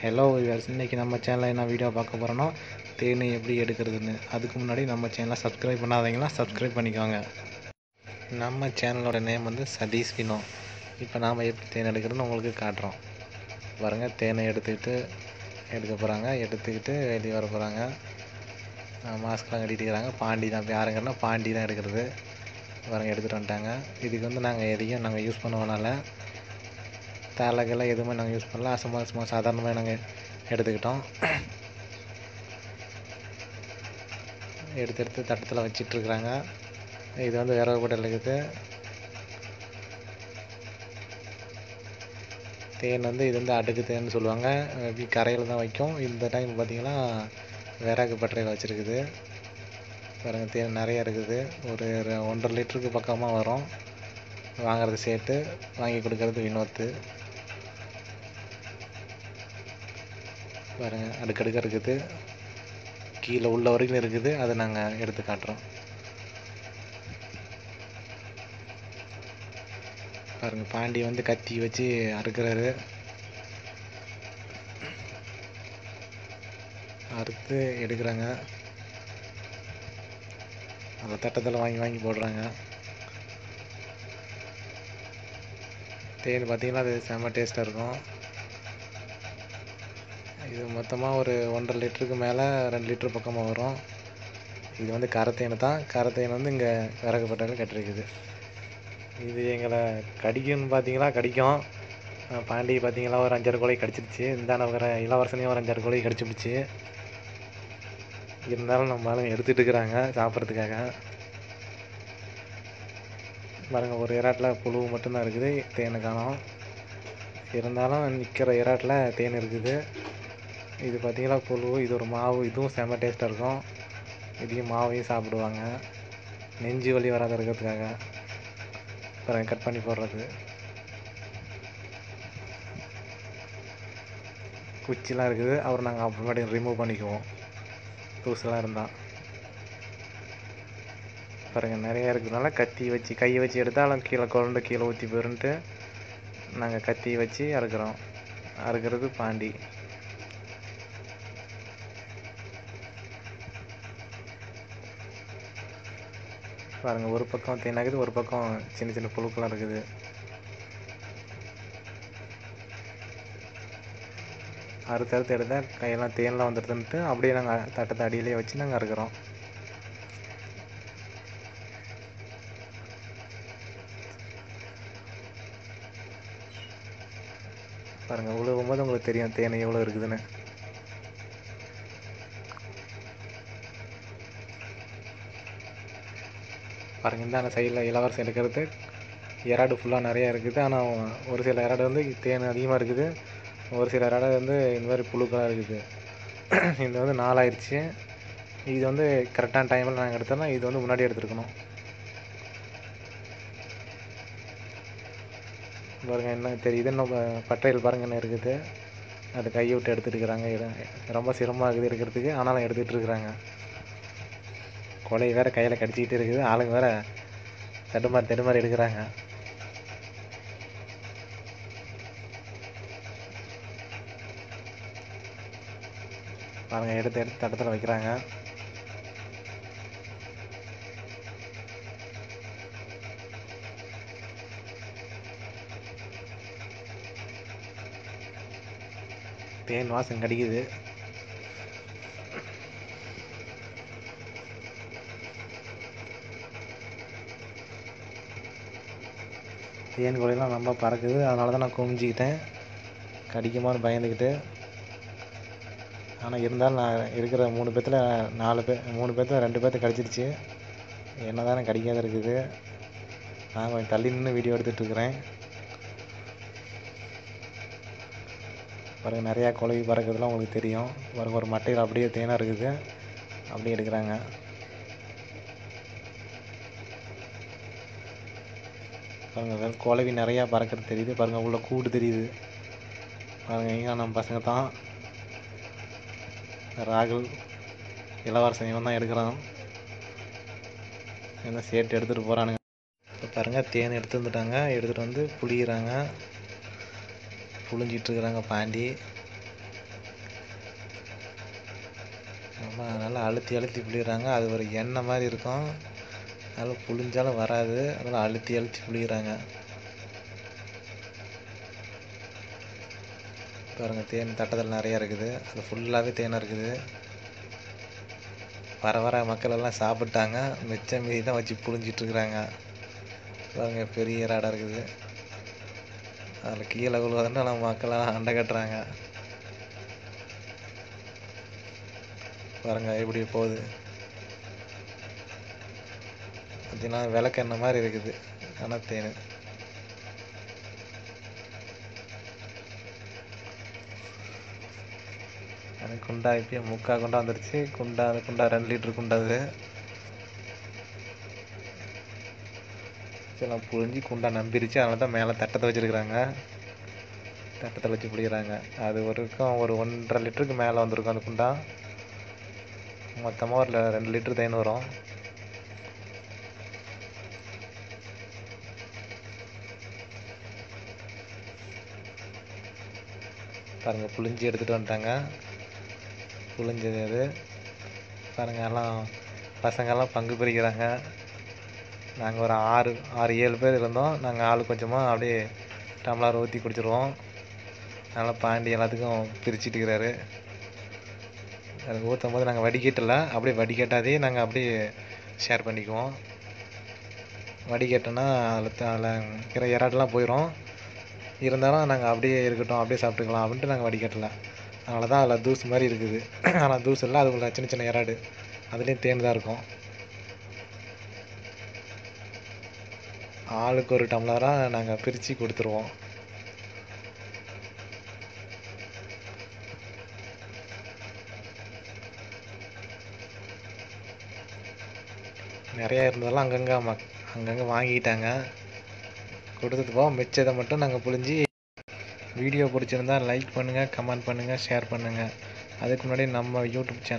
hello viewers இன்றைக்கி நம்ம சேனலில் என்ன வீடியோ பார்க்க போகிறோன்னா தேன் எப்படி எடுக்கிறதுன்னு அதுக்கு முன்னாடி நம்ம சேனலை சப்ஸ்கிரைப் பண்ணாதீங்கன்னா சப்ஸ்கிரைப் பண்ணிக்கோங்க நம்ம சேனலோட நேம் வந்து சதீஷ் வினோ இப்போ நாம் எப்படி தேன் எடுக்கிறதுன்னு உங்களுக்கு காட்டுறோம் பாருங்க தேனை எடுத்துக்கிட்டு எடுக்க போகிறாங்க எடுத்துக்கிட்டு வெளியே வர போகிறாங்க மாஸ்க்லாம் கட்டிட்டு இருக்கிறாங்க பாண்டி தான் இப்போ யாருங்கன்னா பாண்டி தான் எடுக்கிறது பாருங்க எடுத்துகிட்டு வந்துட்டாங்க இதுக்கு வந்து நாங்கள் எதையும் நாங்கள் யூஸ் பண்ணுவோனால தாளகெல்லாம் எதுவுமே நாங்கள் யூஸ் பண்ணல சும்மா சும்மா சாதாரணமாக நாங்கள் எடுத்துக்கிட்டோம் எடுத்து எடுத்து தட்டத்தில் வச்சிட்ருக்குறாங்க இது வந்து விறகு போட்டல் இருக்குது தேன் வந்து இது வந்து அடுக்கு தேன்னு சொல்லுவாங்க இப்படி கரையில் தான் வைக்கும் இந்த டைம் பார்த்தீங்கன்னா விறகு பட்டறையில் வச்சுருக்குது பாருங்க தேன் நிறைய இருக்குது ஒரு ரெ- ஒன்றரை லிட்டருக்கு பக்கமாக வரும் வாங்குறது சேர்த்து வாங்கி கொடுக்கறது வினோத்து பாருங்க அடுக்கடுக்க இருக்குது கீழே உள்ள வரைக்கும் இருக்குது அதை நாங்கள் எடுத்து காட்டுறோம் பாருங்க பாண்டி வந்து கத்தி வச்சு அறுக்கிறாரு அறுத்து எடுக்கிறாங்க அந்த தட்டத்தில் வாங்கி வாங்கி போடுறாங்க தேன் பார்த்தீங்கன்னா அது செம்ம டேஸ்ட்டாக இருக்கும் இது மொத்தமாக ஒரு ஒன்றரை லிட்டருக்கு மேலே ரெண்டு லிட்டர் பக்கமாக வரும் இது வந்து கரத்தேன் தான் கரத்தேன் வந்து இங்கே விறகு பட்டையில் கட்டிருக்குது இது எங்களை கடிக்கும்னு பார்த்தீங்களா கடிக்கும் அஹ் பாண்டி பார்த்தீங்களா ஒரு அஞ்சாறு கோழி கடிச்சிருச்சு இந்தாண்ட வர இளவரசனையும் ஒரு அஞ்சாறு கோழி கடிச்சு பிடிச்சி இருந்தாலும் நம்ம ஆளுங்க எடுத்துட்டு இருக்கிறாங்க சாப்பிட்றதுக்காக பாருங்க ஒரு இறாட்டில் புழு மட்டும்தான் இருக்குது தேனை காணோம் இருந்தாலும் நிற்கிற இறாட்டில் தேன் இருக்குது இது பார்த்தீங்களா புழு இது ஒரு மாவு இதுவும் செம்ம டேஸ்ட்டாக இருக்கும் இதையும் மாவையும் சாப்பிடுவாங்க நெஞ்சு வலி வராத இருக்கிறதுக்காக அப்புறம் கட் பண்ணி போடுறது குச்சிலாம் இருக்குது அப்புறம் நாங்கள் அப்புறமேட்டு ரிமூவ் பண்ணிக்குவோம் தூசெல்லாம் இருந்தால் பாருங்க நிறைய இருக்கிறதுனால கத்தி வச்சு கையை வச்சு எடுத்தாலும் கீழே குழண்டு கீழே ஊற்றி போயிருன்ட்டு நாங்கள் கத்தி வச்சு அறுக்கிறோம் அறுக்கிறது பாண்டி பாருங்க ஒரு பக்கம் தேனாகுது ஒரு பக்கம் சின்ன சின்ன புழுக்கெல்லாம் இருக்குது அறுத்து அறுத்து எடுத்தால் கையெல்லாம் தேன்லாம் வந்துடுதுன்ட்டு அப்படியே நாங்கள் தட்டத்தை அடியிலே வச்சு நாங்கள் அறுக்கிறோம் பாருங்க உழுவும் போது உங்களுக்கு தெரியும் தேன் எவ்வளோ இருக்குதுன்னு பாருங்க இந்த சைடில் இளவரசம் எடுக்கிறது இறாடு ஃபுல்லாக நிறையா இருக்குது ஆனால் ஒரு சில இறாடு வந்து தேன் அதிகமாக இருக்குது ஒரு சில இறாடு வந்து இந்த மாதிரி புழுக்களாக இருக்குது இது வந்து நாலாயிருச்சு இது வந்து கரெக்டான டைமில் நாங்கள் எடுத்தோம்னா இது வந்து முன்னாடி எடுத்துருக்கணும் பாருங்க என்ன தெரியுது இன்னும் ப- பட்டறையில் பாருங்க என்ன இருக்குது அது கையை விட்டு எடுத்துட்டு இருக்கிறாங்க இட- ரொம்ப சிரமமாக இருக்குது இருக்கிறதுக்கு ஆனாலும் எடுத்துகிட்டு இருக்கிறாங்க கொலை வேற கையில் கடிச்சிக்கிட்டு இருக்குது ஆளுங்க வேற தடுமாறி தடுமாறி எடுக்கிறாங்க பாருங்க எடுத்து எடுத்து தட்டத்தில் வைக்கிறாங்க தேன் வாசம் கடிக்குது தேன் கோழிலாம் ரொம்ப பறக்குது அதனால தான் நான் குமிஞ்சிக்கிட்டேன் கடிக்குமான்னு பயந்துக்கிட்டு ஆனால் இருந்தாலும் நான் இருக்கிற மூணு பேர்த்தில் நாலு பேர் மூணு பேர்த்தில் ரெண்டு பேர்த்த கடிச்சிருச்சு என்ன தானே கடிக்காத இருக்குது நான் கொஞ்சம் தள்ளி நின்று வீடியோ எடுத்துகிட்டு இருக்கிறேன் பாருங்க நிறையா குழவி பறக்கிறதுலாம் உங்களுக்கு தெரியும் பாருங்க ஒரு மட்டையில் அப்படியே தேனாக இருக்குது அப்படியே எடுக்கிறாங்க பாருங்க வெறும் குழவி நிறையா பறக்கிறது தெரியுது பாருங்க உள்ள கூடு தெரியுது பாருங்க இங்க நம்ம பசங்க தான் ராகுல் இளவரசன் இவன் தான் எடுக்கிறான் என்ன சேர்த்து எடுத்துகிட்டு போகிறானுங்க இப்போ பாருங்கள் தேன் எடுத்து வந்துட்டாங்க எடுத்துகிட்டு வந்து புளியிறாங்க புழிஞ்சிட்டு இருக்கிறாங்க பாண்டி நம்ம நல்லா அழுத்தி அழுத்தி புளிகிறாங்க அது ஒரு எண்ணெய் மாதிரி இருக்கும் அதனால் புளிஞ்சாலும் வராது அதனால் அழுத்தி அழுத்தி புளிகிறாங்க பாருங்கள் தேன் தட்டத்தில் நிறையா இருக்குது அது ஃபுல்லாகவே தேனாக இருக்குது வர வர மக்கள் எல்லாம் சாப்பிட்டாங்க மிச்சம் மீதி தான் வச்சு புழிஞ்சிட்ருக்குறாங்க பாருங்க பெரிய இடம் இருக்குது அதில் கீழே விழுவதுன்னு நம்ம மக்கள்லாம் அண்டை கட்டுறாங்க பாருங்க எப்படி போகுது பார்த்தீங்கன்னா விளக்கெண்ணெய் மாதிரி இருக்குது ஆனால் தேன் எனக்கு குண்டா இப்பயே முக்கா குண்டா வந்துருச்சு குண்டா அது குண்டா ரெண்டு லிட்டரு குண்டா அது எல்லாம் புழிஞ்சு குண்டா நம்பிருச்சு அதனால தான் மேலே தட்டத்தை வச்சுருக்குறாங்க தட்டத்தில் வச்சு பிடிக்கிறாங்க அது வரைக்கும் ஒரு ஒன்றரை லிட்டருக்கு மேலே வந்திருக்கும் அந்த குண்டா மொத்தமாக ஒரு ரெண்டு லிட்டர் தேன் வரும் பாருங்கள் புளிஞ்சு எடுத்துகிட்டு வந்துட்டாங்க புளிஞ்சது அது பாருங்கள் எல்லாம் பசங்கள்லாம் பங்கு பிரிக்கிறாங்க நாங்கள் ஒரு ஆறு ஆறு ஏழு பேர் இருந்தோம் நாங்கள் ஆள் கொஞ்சமாக அப்படியே டம்ளர் ஊற்றி குடிச்சிருவோம் அதனால் பாண்டி எல்லாத்துக்கும் பிரிச்சுட்டு இருக்கிறாரு அது ஊற்றும் போது நாங்கள் வடிகட்டலை அப்படியே வடிகட்டாதே நாங்கள் அப்படியே ஷேர் பண்ணிக்குவோம் வடிகட்டினா அதில் அதில் இருக்கிற இறாட்டெலாம் போயிடும் இருந்தாலும் நாங்கள் அப்படியே இருக்கட்டும் அப்படியே சாப்பிட்டுக்கலாம் அப்படின்ட்டு நாங்கள் வடிகட்டலை அதனால தான் அதில் தூசு மாதிரி இருக்குது ஆனால் தூசு இல்லை அதுக்குள்ள சின்ன சின்ன இறாடு அதுலேயும் தேன் தான் இருக்கும் ஆளுக்கு ஒரு டம்ளராக நாங்கள் பிரித்து கொடுத்துருவோம் நிறையா இருந்ததெல்லாம் அங்கங்கே மக் அங்கங்கே வாங்கிக்கிட்டாங்க கொடுத்துட்டு போக மிச்சத்தை மட்டும் நாங்கள் புழிஞ்சி வீடியோ பிடிச்சிருந்தா லைக் பண்ணுங்கள் கமெண்ட் பண்ணுங்கள் ஷேர் பண்ணுங்கள் அதுக்கு முன்னாடி நம்ம யூடியூப் சேனல்